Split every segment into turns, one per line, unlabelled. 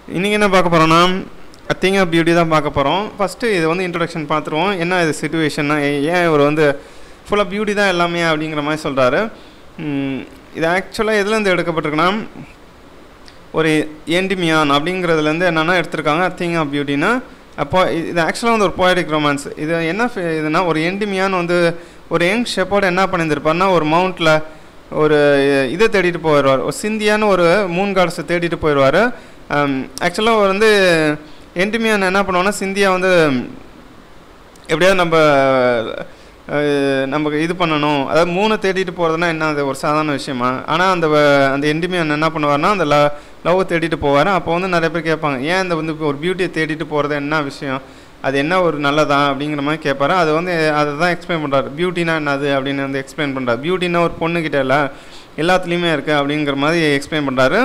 இன்றைக்கி என்ன பார்க்க போகிறோன்னா திங் ஆஃப் பியூட்டி தான் பார்க்க போகிறோம் ஃபஸ்ட்டு இது வந்து இன்ட்ரடக்ஷன் பார்த்துருவோம் என்ன இது சுச்சுவேஷன்னா ஏன் இவர் வந்து ஃபுல்லாக பியூட்டி தான் எல்லாமே அப்படிங்கிற மாதிரி சொல்கிறாரு இது ஆக்சுவலாக எதுலேருந்து எடுக்கப்பட்டிருக்குன்னா ஒரு என்டிமியான் அப்படிங்கிறதுலேருந்து என்னென்னா எடுத்திருக்காங்க திங் ஆஃப் பியூட்டினா அப்போ இது ஆக்சுவலாக வந்து ஒரு போயடிக் ரொமான்ஸ் இது என்ன ஃபி- இதுனா ஒரு என்டிமியான் வந்து ஒரு யங் ஷெப்போட என்ன பண்ணியிருந்திருப்பாருன்னா ஒரு மவுண்ட்டில் ஒரு இதை தேடிட்டு போயிடுவார் ஒரு சிந்தியான்னு ஒரு மூன் காடஸை தேடிட்டு போயிடுவார் ஆக்சுவலாக வந்து என்டிமியான் என்ன பண்ணுவான்னா சிந்தியா வந்து எப்படியாவது நம்ம அஹ், நமக்கு இது பண்ணணும் அதாவது மூணை தேடிட்டு போகிறதுனா என்ன அது ஒரு சாதாரண விஷயமா ஆனால் அந்த வ- அந்த என்டிமியன் என்ன பண்ணுவார்னா அந்த ல லவ்வை தேடிட்டு போவார் அப்போ வந்து நிறைய பேர் கேட்பாங்க ஏன் இந்த வந்து ஒரு பியூட்டியை தேடிட்டு போகிறது என்ன விஷயம் அது என்ன ஒரு நல்லதா அப்படிங்கிற மாதிரி கேட்பாரு அது வந்து அதை தான் எக்ஸ்பிளைன் பண்ணுறாரு பியூட்டினா என்னது அப்படின்னு வந்து எக்ஸ்பிளைன் பண்ணுறாரு பியூட்டினா ஒரு பொண்ணுக்கிட்ட இல்லை எல்லாத்துலேயுமே இருக்குது அப்படிங்கிற மாதிரி எக்ஸ்பிளைன் பண்ணுறாரு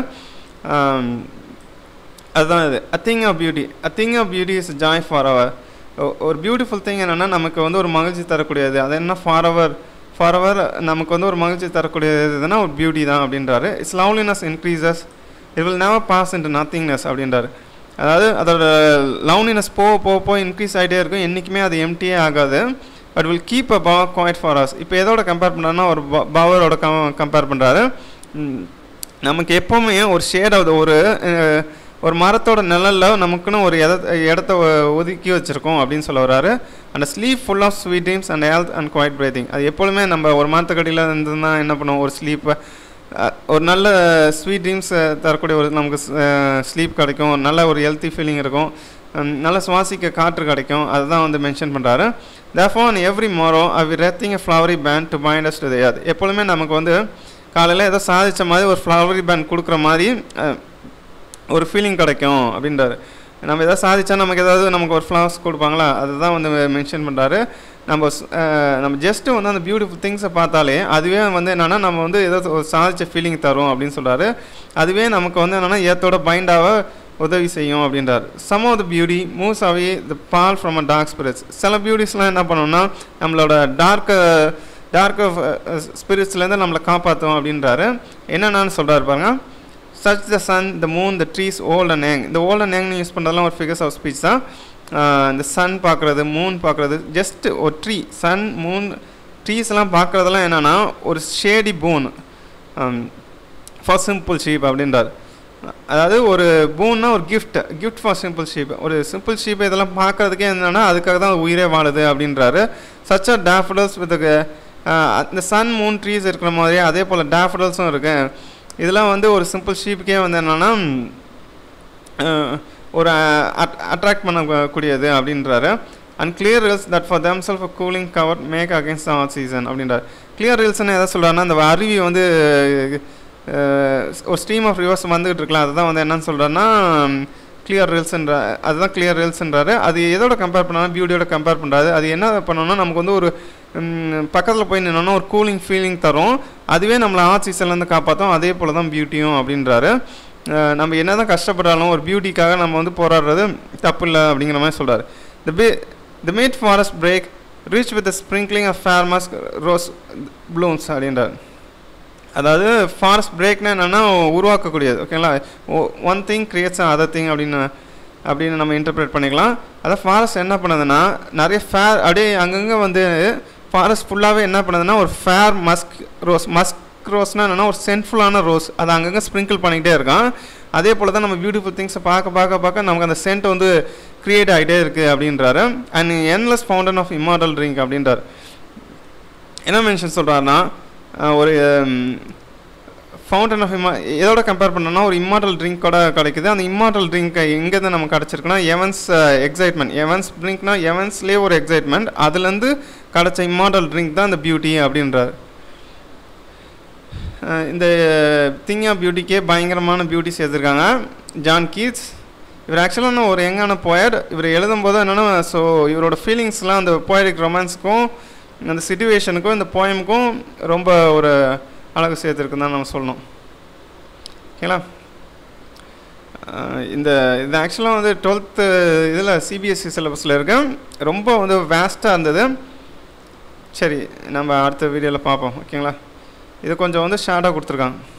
அதுதான் இது a thing of beauty a thing of beauty is joy for ever ஒரு பியூட்டிஃபுல் திங் என்னென்னா நமக்கு வந்து ஒரு மகிழ்ச்சி தரக்கூடியது அது என்ன ஃபார் அவர் ஃபார் அவர் நமக்கு வந்து ஒரு மகிழ்ச்சி தரக்கூடியது எதுனா ஒரு பியூட்டி தான் அப்படின்றாரு it's loveliness increases it will never pass into nothingness அப்படின்றாரு அதாவது அதோட லவ்லினஸ் போக போக போக இன்க்ரீஸ் ஆகிட்டே இருக்கும் என்றைக்குமே அது எம்டியே ஆகாது but will keep a bower quiet for us இப்போ எதோட கம்பேர் பண்ணுறாருன்னா ஒரு பவரோட கம் கம்பேர் பண்ணுறாரு நமக்கு எப்போவுமே ஒரு ஷேட் ஆகுது ஒரு அஹ், ஒரு மரத்தோட நிழலில் நமக்குன்னு ஒரு இட இடத்த ஒ- ஒதுக்கி வச்சுருக்கோம் அப்படின்னு சொல்ல வராரு அந்த sleep full of sweet dreams and health and quiet breathing அது எப்பொழுதுமே நம்ம ஒரு மரத்துக்கடியில் இருந்ததுன்னா என்ன பண்ணுவோம் ஒரு ஸ்லீப்பை ஒரு நல்ல ஸ்வீட் ட்ரீம்ஸ் தரக்கூடிய ஒரு நமக்கு ஸ்லீப் கிடைக்கும் ஒரு நல்ல ஒரு ஹெல்த்தி ஃபீலிங் இருக்கும் ஹம், நல்ல சுவாசிக்க காற்று கிடைக்கும் அதுதான் வந்து மென்ஷன் பண்ணுறாரு therefore on every morrow I will wrapping a flowery band to bind us to the earth எப்பொழுதுமே நமக்கு வந்து காலையில் ஏதோ சாதிச்ச மாதிரி ஒரு ஃப்ளவரி பேண்ட் கொடுக்குற மாதிரி அஹ், ஒரு ஃபீலிங் கிடைக்கும் அப்படின்றாரு நம்ம எதாவது சாதிச்சா நமக்கு ஏதாவது நமக்கு ஒரு ஃப்ளவர்ஸ் கொடுப்பாங்களா அதுதான் வந்து மென்ஷன் பண்ணுறாரு நம்ம ஸ்- அஹ், நம்ம ஜஸ்ட்டு வந்து அந்த பியூட்டிஃபுல் திங்ஸை பார்த்தாலே அதுவே வந்து என்னென்னா நம்ம வந்து ஏதோ ஒரு சாதிச்ச ஃபீலிங் தரும் அப்படின்னு சொல்கிறாரு அதுவே நமக்கு வந்து என்னென்னா ஏத்தோட பைண்டாக உதவி செய்யும் அப்படின்றார் some of the beauty moves away the pall from a dark spirits சில பியூட்டிஸ்லாம் என்ன பண்ணோம்னா நம்மளோட டார்க்க டார்க் ஸ்பிரிட்ஸ்லேருந்து நம்மளை காப்பாற்றும் அப்படின்றாரு என்னென்னு சொல்கிறாரு பாருங்க such the sun the moon the trees old and young இந்த ஓல்ட் அண்ட் ஏங்னு யூஸ் பண்ணுறதுலாம் ஒரு ஃபிகர்ஸ் ஆஃப் ஸ்பீச் தான் ஆஹ் இந்த சன் பார்க்குறது மூன் பார்க்குறது ஜஸ்ட் ஒரு ட்ரீ சன் மூன் ட்ரீஸ்லாம் பார்க்குறதெல்லாம் என்னென்னா ஒரு shady boon for simple sheep அப்படின்றார் அதாவது ஒரு பூன்னா ஒரு gift gift for simple sheep ஒரு சிம்பிள் ஷீப் இதெல்லாம் பார்க்கறதுக்கே என்னன்னா அதுக்காக தான் உயிரே வாழுது அப்படின்றாரு சச் அ டேஃபடல்ஸ் வித் இந்த சன் மூன் ட்ரீஸ் இருக்கிற மாதிரியே அதே போல் டேஃபடல்ஸும் இருக்கு இதெல்லாம் வந்து ஒரு சிம்பிள் ஷீப்புக்கே வந்து என்னென்னா ஒரு அட்ராக்ட் பண்ணக்கூடியது அப்படின்றாரு and clear rills that for them self cooling cover make against all season அப்படின்றாரு கிளியர் ரில்ஸ்னு எதை சொல்கிறாருன்னா அந்த அருவி வந்து அஹ், ஒரு ஸ்ட்ரீம் ஆஃப் ரிவர்ஸ் வந்துகிட்டு இருக்கலாம் அதுதான் வந்து என்னன்னு சொல்கிறேன்னா கிளியர் ரில்ஸ்ன்ற அதுதான் கிளியர் ரில்ஸ்ன்றாரு அது எதோட கம்பேர் பண்ணாலும் பியூட்டியோட கம்பேர் பண்ணுறாரு அது என்ன பண்ணணும்னா நமக்கு வந்து ஒரு பக்கத்தில் போய் நின்னோன்னா ஒரு கூலிங் ஃபீலிங் தரும் அதுவே நம்மளை ஆர்ட் சீசன்லேருந்து காப்பாற்றும் அதே போல் தான் பியூட்டியும் அப்படின்றாரு அஹ் நம்ம என்ன தான் கஷ்டப்பட்டாலும் ஒரு பியூட்டிக்காக நம்ம வந்து போராடுறது தப்பு இல்லை அப்படிங்கிற மாதிரி சொல்கிறார் the bay the mid forest brake rich with sprinkling of fair musk rose blooms அப்படின்றார் அதாவது ஃபாரஸ்ட் பிரேக்னா என்னென்னா உருவாக்கக்கூடியது ஓகேங்களா one thing creates other thing அப்படின்னு அப்படின்னு நம்ம இன்டர்பிரேட் பண்ணிக்கலாம் அதான் ஃபாரஸ்ட் என்ன பண்ணுதுன்னா நிறைய ஃபேர் அப்படியே அங்கங்கே வந்து ஃபாரஸ்ட் ஃபுல்லாகவே என்ன பண்ணுதுன்னா ஒரு ஃபேர் மஸ்க் ரோஸ் மஸ்க் ரோஸ்னால் என்னென்னா ஒரு சென்ட்ஃபுல்லான ரோஸ் அதை அங்கங்கே ஸ்ப்ரிங்கிள் பண்ணிக்கிட்டே இருக்கான் அதே போல் தான் நம்ம பியூட்டிஃபுல் திங்ஸை பார்க்க பார்க்க பார்க்க நமக்கு அந்த சென்ட் வந்து க்ரியேட் ஆகிட்டே இருக்குது அப்படின்றாரு and endless fountain of immortal drink அப்படின்றார் என்ன மென்ஷன் சொல்கிறாருன்னா ஒரு ஃபவுண்டன் ஆஃப் இம்மா எதோட கம்பேர் பண்ணோம்னா ஒரு இம்மார்டல் ட்ரிங்க்கோட கிடைக்குது அந்த இம்மார்டல் ட்ரிங்க் எங்கேருந்து நமக்கு கிடச்சிருக்குன்னா எவன்ஸ் எக்ஸைட்மெண்ட் எவன்ஸ் ட்ரிங்க்னா எவன்ஸ்லேயே ஒரு எக்ஸைட்மெண்ட் அதுலேருந்து கிடச்ச இம்மார்டல் ட்ரிங்க் தான் இந்த பியூட்டி அப்படின்றார் அஹ் இந்த திங் ஆஃப் பியூட்டிக்கே பயங்கரமான பியூட்டி சேர்த்துருக்காங்க ஜான் கீட்ஸ் இவர் ஆக்சுவலாக ஒரு யங்கான போயட் இவர் எழுதும்போது என்னென்னா ஸோ இவரோட ஃபீலிங்ஸ்லாம் அந்த போயடிக் ரொமான்ஸுக்கும் அந்த சுச்சுவேஷனுக்கும் இந்த போயமுக்கும் ரொம்ப ஒரு அழகு சேர்த்துருக்குன்னு தான் நம்ம சொல்லணும் ஓகேங்களா அஹ் இந்த இது ஆக்சுவலாக வந்து டுவெல்த்து இதில் சிபிஎஸ்சி சிலபஸில் இருக்கு ரொம்ப வந்து வேஸ்ட்டாக இருந்தது சரி நம்ம அடுத்த வீடியோவில் பார்ப்போம் ஓகேங்களா இது கொஞ்சம் வந்து ஷார்ட்டாக கொடுத்துருக்காங்க